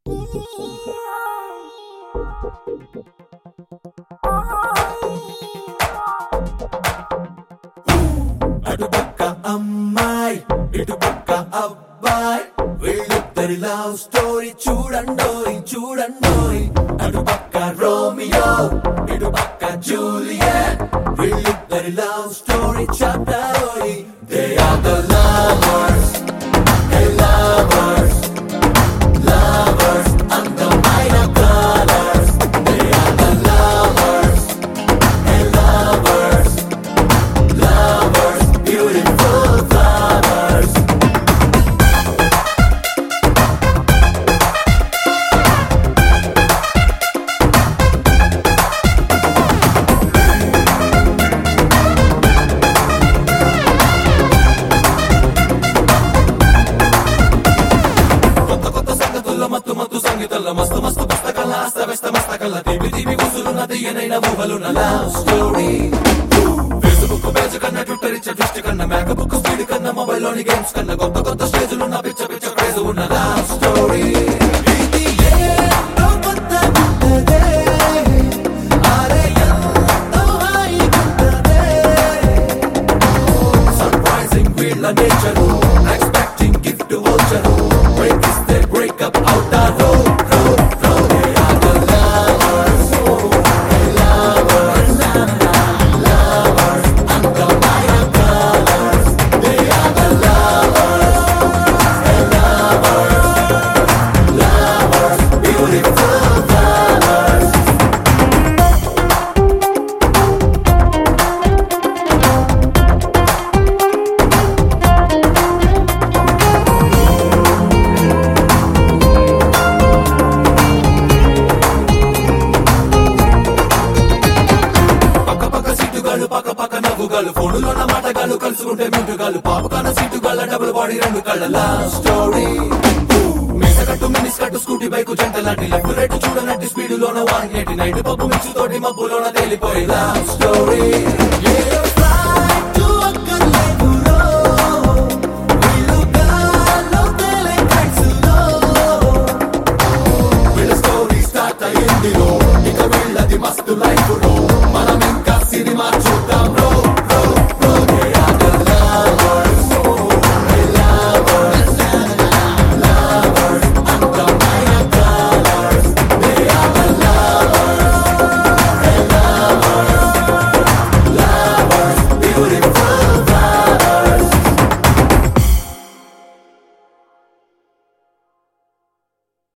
అటుపక్క అమ్మాయి ఇటుపక్క అబ్బాయి వీళ్ళిద్దరి లవ్ స్టోరీ చూడండోయ్ చూడండోయ్ అటుపక్క రోమియో ఇటుపక్క జూలియట్ వీళ్ళిద్దరి లవ్ స్టోరీ చెప్తారోయ్ they are the lovers they lovers lovers అందమైన colours they are the lovers they lovers lovers, beautiful flowers. కొత్త కొత్త సంగతుల్లో మత్తు మత్తు సంగీతంలో మస్తు మస్తు పుస్తకాల అస్తవ్యస్త మస్తకల్ల తీపి తీపి గుసులున్న తీయనైన ఊహలున్న లవ్ స్టోరీ ఫేస్బుక్ పేజ్ కన్నా ట్విట్టర్ ఇచ్చే దృష్టి కన్నా మేక బుక్ స్పీడ్ కన్నా మొబైల్ లోని గేమ్స్ కన్నా కొత్త కొత్త స్టేజ్లున్న పిచ్చ పిచ్చ క్రేజ్ ఉన్న లవ్ స్టోరీ ఇది ఏంటో కొత్తగుంటదే. అరే ఎంతో హాయిగుంటదే. Surprising వీళ్ళ nature, expecting gift voucher. Break is the breakup out the road, road, road. They are the lovers, they lovers, lovers, అందమైన colours. They are the lovers, they lovers, lovers, beautiful flowers. పక్క పక్క సీటుగాళ్ళు పక్క పక్క నవ్వుగాళ్ళు ఫోనులో నా మాటగాళ్ళు కలుసుకుంటే మింటుగాళ్ళు పాపకాన సీటుగాళ్ళ double body రెండు కళ్ళ love story మీస కట్టు మినిస్ కట్టు స్కూటీ బైక్ జంట లాంటి లెఫ్ట్ రైట్ చూడనట్టి స్పీడ్ లోన వాన్ ఎయిటీ నైట్ పప్పు మిక్స్ తోటి మబ్బులోన తేలిపోయే లవ్ స్టోరీ